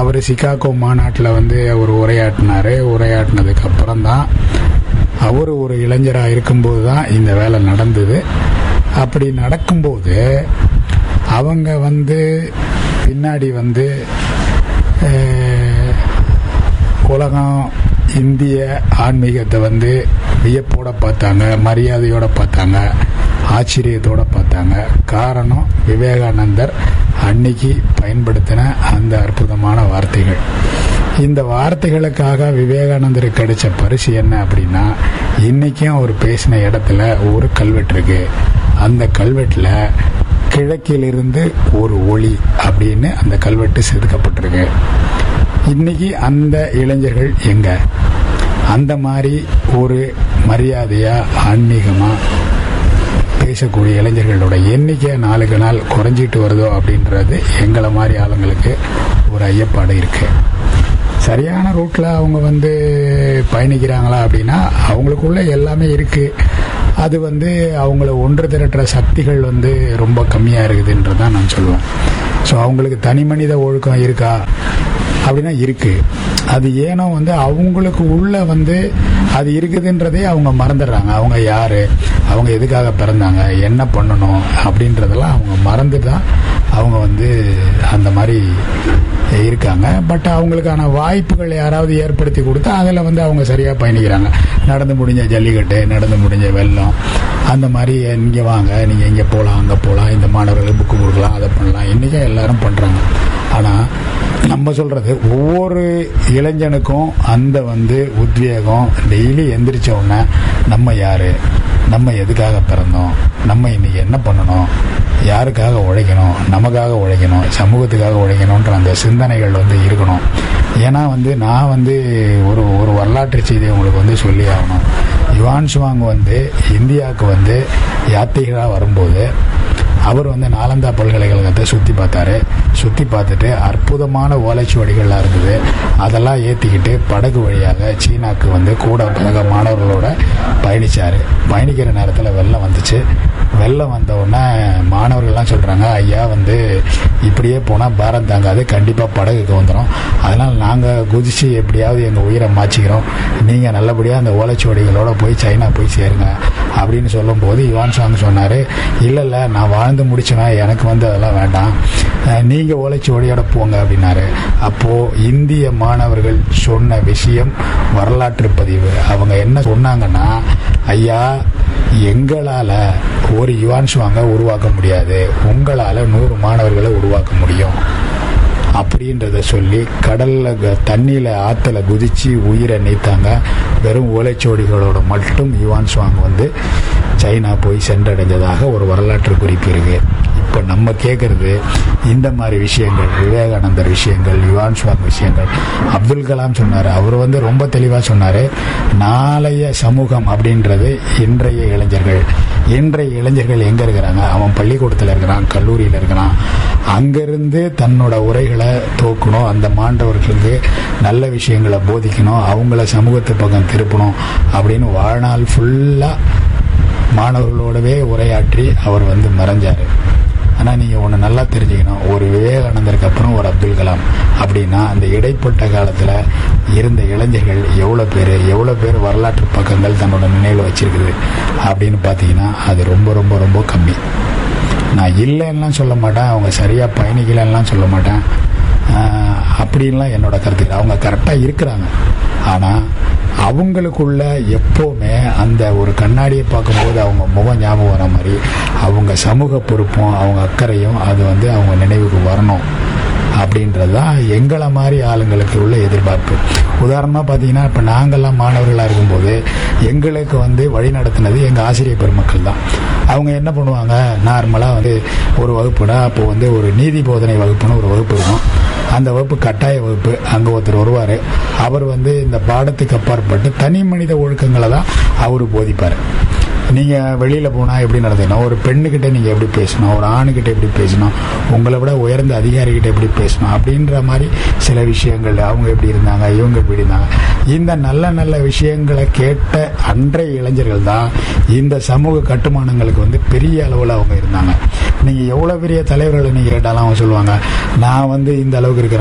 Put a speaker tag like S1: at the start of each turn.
S1: அவர் Chicago மாநாட்டில் வந்து அவர் உரையாற்றினார் உரையாற்றினதுக்கு அப்புறம் தான் அவர் ஒரு இளைஞராக இருக்கும்போது தான் இந்த வேலை நடந்தது அப்படி நடக்கும்போது அவங்க வந்து பின்னாடி வந்து அஹ், உலகம் இந்திய ஆன்மீகத்தை வந்து வியப்போட பார்த்தாங்க மரியாதையோட பார்த்தாங்க ஆச்சரியத்தோட பார்த்தாங்க காரணம் விவேகானந்தர் அன்னைக்கு பயன்படுத்தின அந்த அற்புதமான வார்த்தைகள் இந்த வார்த்தைகளுக்காக விவேகானந்தருக்கு கிடைச்ச பரிசு என்ன அப்படின்னா இன்னைக்கும் அவர் பேசின இடத்துல ஒரு கல்வெட்டு இருக்கு அந்த கல்வெட்டில் கிழக்கிலிருந்து ஒரு ஒளி அப்படின்னு அந்த கல்வெட்டு செதுக்கப்பட்டிருக்கு இன்னைக்கு அந்த இளைஞர்கள் எங்க அந்த மாதிரி ஒரு மரியாதையா ஆன்மீகமா பேசக்கூடிய இளைஞர்களோட எண்ணிக்கை நாளுக்கு நாள் குறைஞ்சிட்டு வருதோ அப்படின்றது எங்களை மாதிரி ஆளுங்களுக்கு ஒரு ஐயப்பாடு இருக்கு சரியான ரூட்ல அவங்க வந்து பயணிக்கிறாங்களா அப்படின்னா அவங்களுக்குள்ள எல்லாமே இருக்கு அது வந்து அவங்கள ஒன்று திரட்டுற சக்திகள் வந்து ரொம்ப கம்மியாக இருக்குதுன்றதான் நான் சொல்லுவேன் ஸோ அவங்களுக்கு தனி மனித ஒழுக்கம் இருக்கா அப்படின்னா இருக்கு அது ஏனோ வந்து அவங்களுக்கு உள்ள வந்து அது இருக்குதுன்றதே அவங்க மறந்துடுறாங்க அவங்க யாரு அவங்க எதுக்காக பிறந்தாங்க என்ன பண்ணணும் அப்படின்றதெல்லாம் அவங்க மறந்து தான் அவங்க வந்து அந்த மாதிரி இருக்காங்க பட் அவங்களுக்கான வாய்ப்புகள் யாராவது ஏற்படுத்தி கொடுத்தா அதில் வந்து அவங்க சரியாக பயணிக்கிறாங்க நடந்து முடிஞ்ச ஜல்லிக்கட்டு நடந்து முடிஞ்ச வெள்ளம் அந்த மாதிரி இங்கே வாங்க நீங்கள் இங்கே போகலாம் அங்கே போகலாம் இந்த மாணவர்களுக்கு புக்கு கொடுக்கலாம் அதை பண்ணலாம் இன்றைக்கும் எல்லாரும் பண்ணுறாங்க ஆனால் நம்ம சொல்கிறது ஒவ்வொரு இளைஞனுக்கும் அந்த வந்து உத்வேகம் டெய்லி எந்திரிச்ச உடனே நம்ம யார் நம்ம எதுக்காக பிறந்தோம் நம்ம இன்னைக்கு என்ன பண்ணணும் யாருக்காக உழைக்கணும் நமக்காக உழைக்கணும் சமூகத்துக்காக உழைக்கணுன்ற அந்த சிந்தனைகள் வந்து இருக்கணும் ஏன்னா வந்து நான் வந்து ஒரு ஒரு வரலாற்று செய்தியை உங்களுக்கு வந்து சொல்லி ஆகணும் யுவான் சுவாங் வந்து இந்தியாவுக்கு வந்து யாத்திரைகளாக வரும்போது அவர் வந்து நாலந்தா பல்கலைக்கழகத்தை சுற்றி பார்த்தாரு சுற்றி பார்த்துட்டு அற்புதமான ஓலைச்சுவடிகள்லாம் இருந்தது அதெல்லாம் ஏற்றிக்கிட்டு படகு வழியாக சீனாக்கு வந்து கூட பிறக மாணவர்களோட பயணிச்சார் பயணிக்கிற நேரத்தில் வெள்ளம் வந்துச்சு வெள்ளம் வந்த உடனே மாணவர்கள்லாம் சொல்கிறாங்க ஐயா வந்து இப்படியே போனால் பாரம் தாங்காது கண்டிப்பாக படகுக்கு வந்துடும் அதனால் நாங்கள் குதிச்சு எப்படியாவது எங்கள் உயிரை மாச்சிக்கிறோம் நீங்கள் நல்லபடியாக அந்த ஓலைச்சுவடிகளோட போய் சைனா போய் சேருங்க அப்படின்னு சொல்லும்போது யுவான் சாங் சொன்னார் இல்லை இல்லை நான் வாழ்ந்து முடிச்சுவேன் எனக்கு வந்து அதெல்லாம் வேண்டாம் அஹ், நீங்க ஓலைச்சுவடியோட போங்க அப்படின்னாரு அப்போ இந்திய மாணவர்கள் சொன்ன விஷயம் வரலாற்று பதிவு அவங்க என்ன சொன்னாங்கன்னா ஐயா எங்களால ஒரு யுவான் சுவாங்க உருவாக்க முடியாது உங்களால நூறு மாணவர்களை உருவாக்க முடியும் அப்படின்றத சொல்லி கடல்ல க- தண்ணியில ஆத்துல குதிச்சு உயிரை நீத்தாங்க வெறும் ஓலைச்சுவடிகளோட மட்டும் யுவான் சுவாங் வந்து சைனா போய் சென்றடைஞ்சதாக ஒரு வரலாற்று குறிப்பு இருக்கு இப்போ நம்ம கேட்கறது இந்த மாதிரி விஷயங்கள் விவேகானந்தர் விஷயங்கள் யுவான் சுவாங் விஷயங்கள் அப்துல் கலாம் சொன்னார் அவர் வந்து ரொம்ப தெளிவாக சொன்னார் நாளைய சமூகம் அப்படின்றது இன்றைய இளைஞர்கள் இன்றைய இளைஞர்கள் எங்கே இருக்கிறாங்க அவன் பள்ளிக்கூடத்தில் இருக்கிறான் கல்லூரியில் இருக்கிறான் அங்கிருந்து தன்னோட உரைகளை தோக்கணும் அந்த மாண்டவர்களுக்கு நல்ல விஷயங்களை போதிக்கணும் அவங்கள சமூகத்து பக்கம் திருப்பணும் அப்படின்னு வாழ்நாள் ஃபுல்லாக மாணவர்களோடவே உரையாற்றி அவர் வந்து மறைஞ்சார் ஆனால் நீங்கள் ஒன்று நல்லா தெரிஞ்சுக்கணும் ஒரு விவேகானந்தருக்கு அப்புறம் ஒரு அப்துல் கலாம் அப்படின்னா அந்த இடைப்பட்ட காலத்தில் இருந்த இளைஞர்கள் எவ்வளோ பேர் எவ்வளோ பேர் வரலாற்று பக்கங்கள் தன்னோட நினைவில் வச்சிருக்குது அப்படின்னு பார்த்தீங்கன்னா அது ரொம்ப ரொம்ப ரொம்ப கம்மி நான் இல்லைன்னுலாம் சொல்ல மாட்டேன் அவங்க சரியாக பயணிக்கலைன்னுலாம் சொல்ல மாட்டேன் ஆஹ், அப்படின்லாம் என்னோட கருத்து இல்லை. அவங்க கரெக்டாக இருக்கிறாங்க ஆனால் அவங்களுக்குள்ள எப்போவுமே அந்த ஒரு கண்ணாடியை பார்க்கும்போது அவங்க முகம் ஞாபகம் வர மாதிரி அவங்க சமூக பொறுப்பும் அவங்க அக்கறையும் அது வந்து அவங்க நினைவுக்கு வரணும் அப்படின்றது தான் எங்களை மாதிரி ஆளுங்களுக்கு உள்ள எதிர்பார்ப்பு உதாரணமாக பார்த்தீங்கன்னா இப்போ நாங்கள்லாம் மாணவர்களாக இருக்கும்போது எங்களுக்கு வந்து வழி நடத்தினது எங்கள் ஆசிரியர் பெருமக்கள் தான் அவங்க என்ன பண்ணுவாங்க நார்மலாக வந்து ஒரு வகுப்புனா அப்போ வந்து ஒரு நீதி போதனை வகுப்புன்னு ஒரு வகுப்பு இருக்கும் அந்த வகுப்பு கட்டாய வகுப்பு அங்கே ஒருத்தர் வருவார் அவர் வந்து இந்த பாடத்துக்கு அப்பாற்பட்டு தனி மனித ஒழுக்கங்களை தான் அவர் போதிப்பார் நீங்கள் வெளியில் போனால் எப்படி நடந்துக்கணும் ஒரு பெண்ணுக்கிட்ட நீங்கள் எப்படி பேசணும் ஒரு ஆணுக்கிட்ட எப்படி பேசணும் உங்களை விட உயர்ந்த அதிகாரிகிட்ட எப்படி பேசணும் அப்படின்ற மாதிரி சில விஷயங்கள் அவங்க எப்படி இருந்தாங்க இவங்க எப்படி இருந்தாங்க இந்த நல்ல நல்ல விஷயங்களை கேட்ட அன்றைய இளைஞர்கள் தான் இந்த சமூக கட்டுமானங்களுக்கு வந்து பெரிய அளவில் அவங்க இருந்தாங்க நீங்கள் எவ்வளோ பெரிய தலைவர்களை நீங்கள் கேட்டாலும் அவங்க சொல்லுவாங்க நான் வந்து இந்த அளவுக்கு இருக்கிற